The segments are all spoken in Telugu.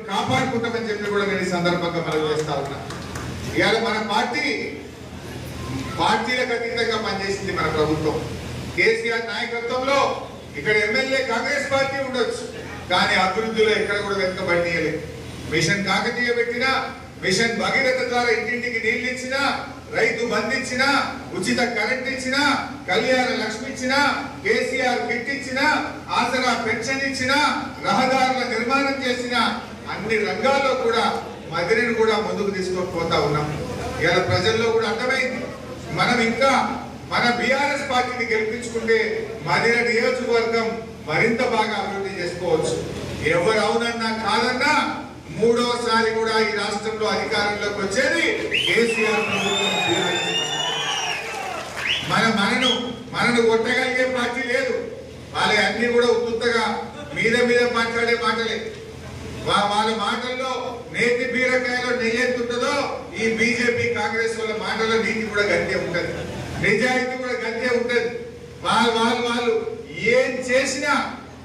కాపాడుకుంటామని చెప్పి కూడా నేను ఈ సందర్భంగా మనం చేస్తా ఉన్నా ఇవాళ మన పార్టీ పార్టీలకు అతీతంగా పనిచేసింది మన ప్రభుత్వం కేసీఆర్ నాయకత్వంలో ఇక్కడ ఎమ్మెల్యే కాంగ్రెస్ పార్టీ ఉండొచ్చు కానీ అభివృద్ధిలో ఎక్కడ కూడా వెనుకబడియలేదు మిషన్ కాకతీయ పెట్టినా మిషన్ భగీరథ ద్వారా ఇంటింటికి నీళ్లు ఇచ్చినా రైతు బంధించినా ఉచిత కరెంట్ ఇచ్చినా కళ్యాణ లక్ష్మి ఇచ్చినా కేసీఆర్ కిట్ ఇచ్చినా ఆసరా పెన్షన్ ఇచ్చినా రహదారుల నిర్మాణం చేసిన అన్ని రంగాల్లో కూడా మదిరిని కూడా ముందుకు తీసుకొని పోతా ఉన్నాం ఇలా ప్రజల్లో కూడా అర్థమైంది మనం ఇంకా మన బీఆర్ఎస్ పార్టీని గెలిపించుకుంటే మదిర నియోజకవర్గం మరింత బాగా అభివృద్ధి చేసుకోవచ్చు ఎవరు అవునన్నా కాదన్నా మూడోసారి కూడా ఈ రాష్ట్రంలో అధికారంలోకి వచ్చేది కేసీఆర్ ప్రభుత్వం BRS. మన మనను మనను కొట్టగలిగే పార్టీ లేదు వాళ్ళ అన్ని కూడా ఉత్తుత్తగా మీద మీద మాట్లాడే మాటలే వా- వాళ్ళ మాటల్లో నేతి బీరకాయలో నెయ్యి ఎంత ఉంటుందో ఈ బీజేపీ కాంగ్రెస్ వాళ్ళ మాటల్లో నీతి కూడా గంతే ఉంటది నిజాయితీ కూడా గంతే ఉంటది వాళ్ళు వాళ్ళు వాళ్ళు ఏం చేసినా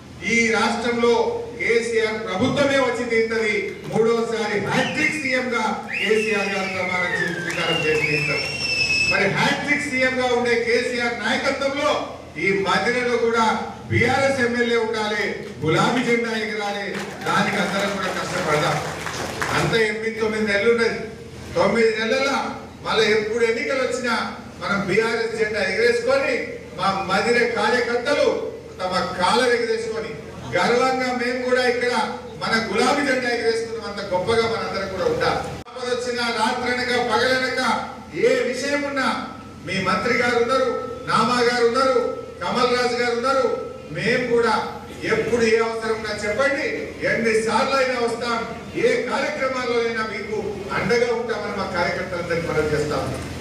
ఈ రాష్ట్రంలో కేసీఆర్ ప్రభుత్వమే వచ్చి తీరుతుంది మూడోసారి హ్యాట్రిక్ సీఎం గా కేసీఆర్ గారు ప్రమాణం చేసి స్వీకారం చేసి తీరుతారు మరి హ్యాట్రిక్ సీఎం గా ఉండే కేసీఆర్ నాయకత్వంలో ఈ మధ్యలో కూడా బీఆర్ఎస్ ఎమ్మెల్యే ఉండాలి గులాబీ జెండా ఎగరాలి దానికి అందరం కూడా కష్టపడదాం అంత ఎనిమిది తొమ్మిది నెలలు ఉన్నది తొమ్మిది నెలల మళ్ళీ ఎప్పుడు ఎన్నికలు వచ్చినా మనం బీఆర్ఎస్ జెండా ఎగరేసుకొని మా మదిరే కార్యకర్తలు తమ కాలర్ ఎగరేసుకొని గర్వంగా మేము కూడా ఇక్కడ మన గులాబీ జెండా ఎగరేసుకున్నాం అంత గొప్పగా మనందరం కూడా ఉండాలి ఆపద వచ్చినా రాత్రనక పగలనక ఏ విషయం ఉన్నా మీ మంత్రి గారు ఉన్నారు నామా గారు ఉన్నారు కమల్ రాజు గారు ఉన్నారు మేము కూడా ఎప్పుడు ఏ అవసరం ఉన్నా చెప్పండి ఎన్ని సార్లు అయినా వస్తాం ఏ కార్యక్రమాల్లో అయినా మీకు అండగా ఉంటామని మా కార్యకర్తలందరికీ మనం చేస్తాం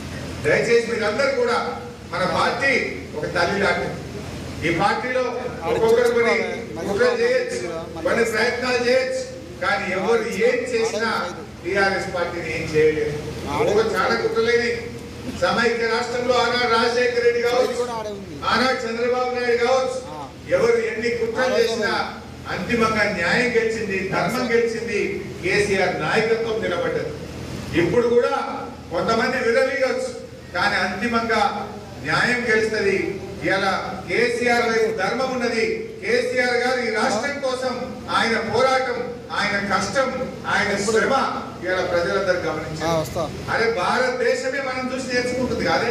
దయచేసి మీరందరూ కూడా మన పార్టీ ఒక తల్లి లాంటిది ఈ పార్టీలో ఒక్కొక్కరు కొన్ని కుట్రలు చేయొచ్చు కొన్ని ప్రయత్నాలు చేయొచ్చు కానీ ఎవరు ఏం చేసినా టిఆర్ఎస్ పార్టీని ఏం చేయలేదు ఒక చాలా కుట్రలేని సమైక్య రాష్ట్రంలో ఆనాడు రాజశేఖర రెడ్డి కావచ్చు ఆనాడు చంద్రబాబు నాయుడు కావచ్చు ఎవరు ఎన్ని కుట్రలు చేసినా అంతిమంగా న్యాయం గెలిచింది ధర్మం గెలిచింది కేసీఆర్ నాయకత్వం నిలబడ్డది ఇప్పుడు కూడా కొంతమంది విరవీయవచ్చు కానీ అంతిమంగా న్యాయం గెలుస్తుంది ఇలా కేసీఆర్ వైపు ధర్మం ఉన్నది కేసీఆర్ గారు ఈ రాష్ట్రం కోసం ఆయన పోరాటం ఆయన కష్టం ఆయన శ్రమ ఇలా ప్రజలందరూ గమనించారు వస్తా అరే భారతదేశమే మనం చూసి నేర్చుకుంటుంది కాదే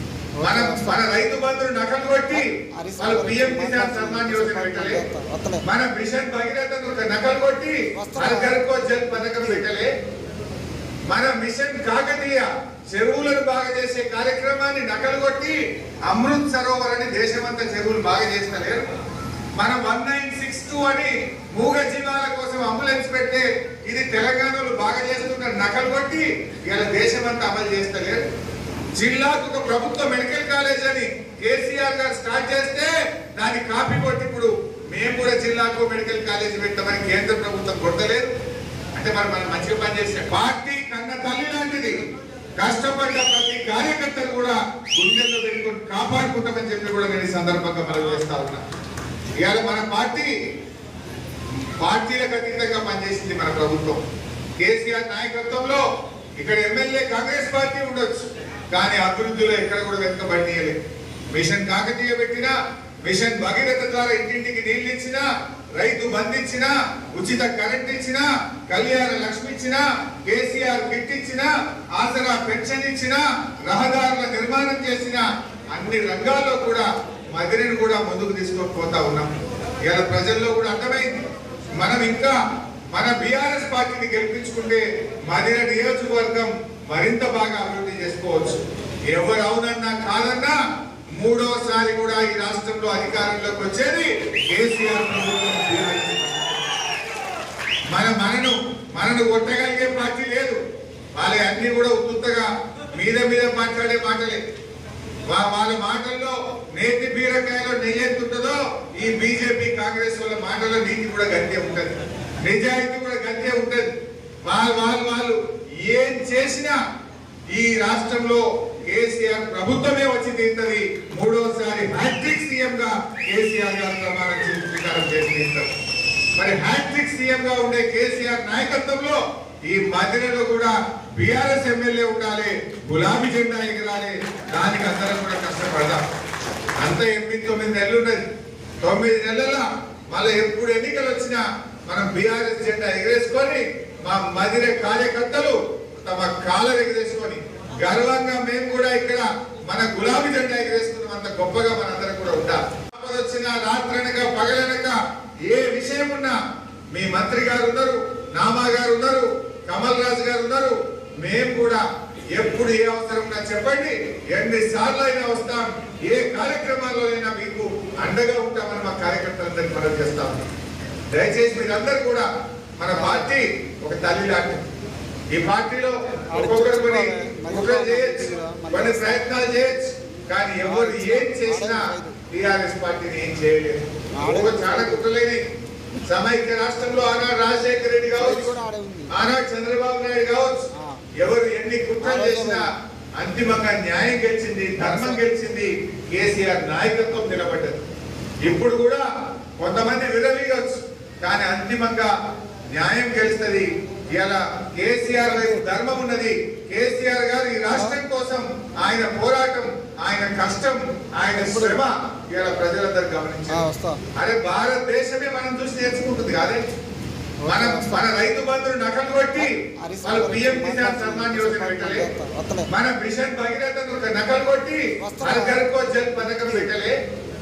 మన మన రైతు బంధువులు నకలు కొట్టి వాళ్ళు పిఎం కిసాన్ సన్మాన్ యోజన పెట్టలే మన మిషన్ భగీరథను ఒక నకలు కొట్టి అల్కర్కో జల్ పథకం పెట్టలే మన మిషన్ కాకతీయ చెరువులను బాగా చేసే కార్యక్రమాన్ని నకలు కొట్టి అమృత్ సరోవర్ అని దేశమంతా చెరువులు బాగా చేస్తలేరు మన వన్ నైన్ సిక్స్ టూ అని మూగ జీవాల కోసం అంబులెన్స్ పెడితే ఇది తెలంగాణలో బాగా చేస్తున్న నకలు కొట్టి ఇలా దేశమంతా అమలు చేస్తలేరు జిల్లాకు ఒక ప్రభుత్వ మెడికల్ కాలేజ్ అని కేసీఆర్ గారు స్టార్ట్ చేస్తే దాన్ని కాపీ కొట్టి ఇప్పుడు మేము కూడా జిల్లాకు మెడికల్ కాలేజ్ పెట్టామని కేంద్ర ప్రభుత్వం కొట్టలేదు అంటే మరి మనం మంచిగా పనిచేసే పార్టీ కన్న తల్లి లాంటిది కష్టపడ్డ ప్రతి కార్యకర్తను కూడా గుండెల్లో పెట్టుకొని కాపాడుకుంటామని చెప్పి కూడా నేను ఈ సందర్భంగా మనం చేస్తా ఉన్నా ఇవాళ మన పార్టీ పార్టీలకు అతీతంగా పనిచేసింది మన ప్రభుత్వం కేసీఆర్ నాయకత్వంలో ఇక్కడ ఎమ్మెల్యే కాంగ్రెస్ పార్టీ ఉండొచ్చు కానీ అభివృద్ధిలో ఎక్కడ కూడా వెనుకబడియలేదు మిషన్ కాకతీయ పెట్టినా మిషన్ భగీరథ ద్వారా ఇంటింటికి నీళ్లు ఇచ్చినా రైతు బంధించినా ఉచిత కరెంట్ ఇచ్చినా కళ్యాణ లక్ష్మి ఇచ్చినా కేసీఆర్ కిట్ ఇచ్చినా ఆసరా పెన్షన్ ఇచ్చినా రహదారుల నిర్మాణం చేసిన అన్ని రంగాల్లో కూడా మదిరిని కూడా ముందుకు తీసుకొని పోతా ఉన్నాం ఇలా ప్రజల్లో కూడా అర్థమైంది మనం ఇంకా మన బీఆర్ఎస్ పార్టీని గెలిపించుకుంటే మదిర నియోజకవర్గం మరింత బాగా అభివృద్ధి చేసుకోవచ్చు ఎవరు అవునన్నా కాదన్నా మూడోసారి కూడా ఈ రాష్ట్రంలో అధికారంలోకి వచ్చేది కేసీఆర్ ప్రభుత్వం BRS. మన మనను మనను కొట్టగలిగే పార్టీ లేదు వాళ్ళ అన్ని కూడా ఉత్తుత్తగా మీద మీద మాట్లాడే మాటలే వా- వాళ్ళ మాటల్లో నేతి బీరకాయలో నెయ్యి ఎంత ఉంటుందో ఈ బీజేపీ కాంగ్రెస్ వాళ్ళ మాటల్లో నీతి కూడా గంతే ఉంటది నిజాయితీ కూడా గంతే ఉంటది వాళ్ళు వాళ్ళు వాళ్ళు ఏం చేసినా ఈ రాష్ట్రంలో కేసీఆర్ ప్రభుత్వమే వచ్చి తీరుతుంది మూడోసారి హ్యాట్రిక్ సీఎం గా కేసీఆర్ గారు ప్రమాణం చేసి స్వీకారం చేసి తీరుతారు మరి హ్యాట్రిక్ సీఎం గా ఉండే కేసీఆర్ నాయకత్వంలో ఈ మధ్యలో కూడా బీఆర్ఎస్ ఎమ్మెల్యే ఉండాలి గులాబీ జెండా ఎగరాలి దానికి అందరం కూడా కష్టపడదాం అంత ఎంపీ తొమ్మిది నెలలు ఉన్నది తొమ్మిది నెలల మళ్ళీ ఎప్పుడు ఎన్నికలు వచ్చినా మనం బీఆర్ఎస్ జెండా ఎగరేసుకొని మా మదిరే కార్యకర్తలు తమ కాలర్ ఎగరేసుకొని గర్వంగా మేము కూడా ఇక్కడ మన గులాబీ జెండా ఎగరేసుకున్నాం అంత గొప్పగా మనందరం కూడా ఉంటాం ఆపద వచ్చిన రాత్రనక పగలనక ఏ విషయం ఉన్నా మీ మంత్రి గారు ఉన్నారు నామా గారు ఉన్నారు కమల్ రాజు గారు ఉన్నారు మేము కూడా ఎప్పుడు ఏ అవసరం ఉన్నా చెప్పండి ఎన్ని సార్లు అయినా వస్తాం ఏ కార్యక్రమాల్లో అయినా మీకు అండగా ఉంటామని మా కార్యకర్తలందరికీ మనం చేస్తాం దయచేసి మీరందరూ కూడా మన పార్టీ ఒక తల్లి లాంటిది ఈ పార్టీలో ఒక్కొక్కరు కొన్ని కుట్రలు చేయొచ్చు కొన్ని ప్రయత్నాలు చేయొచ్చు కానీ ఎవరు ఏం చేసినా టిఆర్ఎస్ పార్టీని ఏం చేయలేదు ఒక చాలా కుట్రలేని సమైక్య రాష్ట్రంలో ఆనాడు రాజశేఖర రెడ్డి కావచ్చు ఆనాడు చంద్రబాబు నాయుడు కావచ్చు ఎవరు ఎన్ని కుట్రలు చేసినా అంతిమంగా న్యాయం గెలిచింది ధర్మం గెలిచింది కేసీఆర్ నాయకత్వం నిలబడ్డది ఇప్పుడు కూడా కొంతమంది విరవీయవచ్చు కానీ అంతిమంగా న్యాయం గెలుస్తుంది ఇలా కేసీఆర్ వైపు ధర్మం ఉన్నది కేసీఆర్ గారు ఈ రాష్ట్రం కోసం ఆయన పోరాటం ఆయన కష్టం ఆయన శ్రమ ఇలా ప్రజలందరూ ఆ, గమనించారు వస్తా అరే భారతదేశమే మనం చూసి నేర్చుకుంటుంది కాదే మన మన రైతు బంధువులు నకలు కొట్టి వాళ్ళు పిఎం కిసాన్ సన్మాన్ యోజన పెట్టలే వస్తలే మన మిషన్ భగీరథను ఒక నకలు కొట్టి హల్కర్కో జల్ పథకం పెట్టలే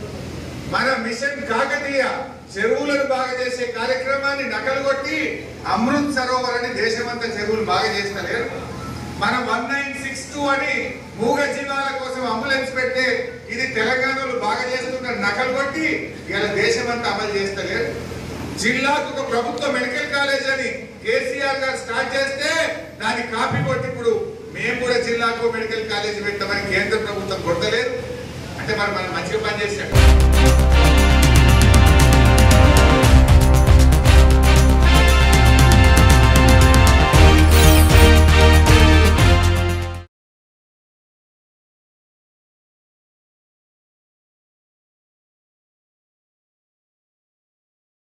మన మిషన్ కాకతీయ చెరువులను బాగా చేసే కార్యక్రమాన్ని నకలు కొట్టి అమృత్ సరోవర్ అని దేశమంతా చెరువులు బాగా చేస్తలేరు మన వన్ నైన్ సిక్స్ టూ అని మూగ జీవాల కోసం అంబులెన్స్ పెడితే ఇది తెలంగాణలో బాగా చేస్తున్న నకలు కొట్టి ఇలా దేశమంతా అమలు చేస్తలేరు జిల్లాకు ఒక ప్రభుత్వ మెడికల్ కాలేజ్ అని కేసీఆర్ గారు స్టార్ట్ చేస్తే దాన్ని కాపీ కొట్టి ఇప్పుడు మేము కూడా జిల్లాకు మెడికల్ కాలేజ్ పెట్టామని కేంద్ర ప్రభుత్వం కొట్టలేదు అంటే మరి మనం మంచిగా పనిచేసాం